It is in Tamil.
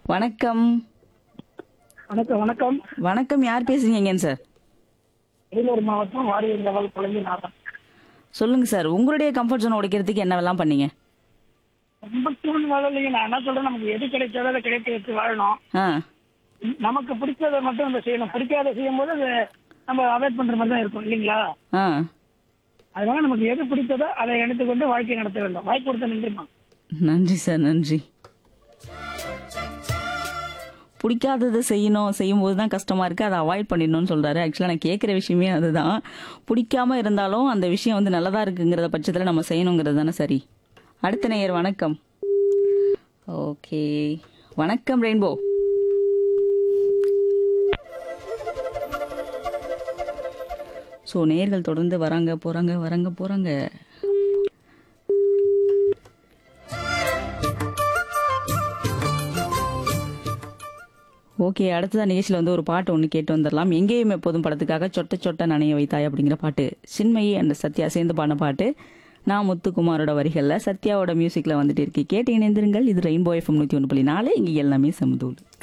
வணக்கம் வணக்கம் வணக்கம் வணக்கம் யார் பேசுறீங்கன்னு சார் வேலூர் மாவட்டம் வாரியர் லெவல் குழந்தைநாதன் சொல்லுங்க சார் உங்களுடைய கம்ஃபர்ட் ஜோன் உடைக்கிறதுக்கு என்னவெல்லாம் பண்ணீங்க ரொம்ப சூழ்நிலை வாழ இல்லைங்க நான் என்ன சொல்றேன் நமக்கு எது கிடைச்சாலும் அதை கிடைக்க வச்சு வாழணும் ஆ நமக்கு பிடிச்சதை மட்டும் நம்ம செய்யணும் பிடிக்காத செய்யும் போது அது நம்ம அவாய்ட் பண்ற மாதிரி தான் இருக்கும் இல்லைங்களா ஆ அதனால நமக்கு எது பிடிச்சதோ அதை எடுத்துக்கொண்டு வாழ்க்கை நடத்த வேண்டும் வாய்ப்பு கொடுத்த நன்றிமா நன்றி சார் நன்றி பிடிக்காததை செய்யணும் செய்யும்போது தான் கஷ்டமா இருக்கு அதை அவாய்ட் பண்ணிடணும்னு சொல்றாரு ஆக்சுவலாக நான் கேட்குற விஷயமே அதுதான் பிடிக்காம இருந்தாலும் அந்த விஷயம் வந்து நல்லதா இருக்குங்கிறத பட்சத்தில் நம்ம செய்யணுங்கிறது தானே சரி அடுத்த நேயர் வணக்கம் ஓகே வணக்கம் ரெயின்போ ஸோ நேயர்கள் தொடர்ந்து வராங்க போறாங்க வராங்க போறாங்க ஓகே அடுத்ததான் நிகழ்ச்சியில் வந்து ஒரு பாட்டு ஒன்று கேட்டு வந்துடலாம் எங்கேயும் எப்போதும் படத்துக்காக சொட்ட சொட்ட நனைய வைத்தாய் அப்படிங்கிற பாட்டு சின்மயி அண்ட் சத்யா சேர்ந்து பாடின பாட்டு நான் முத்துக்குமாரோட வரிகளில் சத்யாவோட மியூசிக்கில் வந்துட்டு இருக்கு கேட்டு இணைந்திருங்கள் இது ரெயின்போ எஃப்எம் நூற்றி ஒன்று புள்ளி நாலு இங்கே எல்லாமே சமதூள்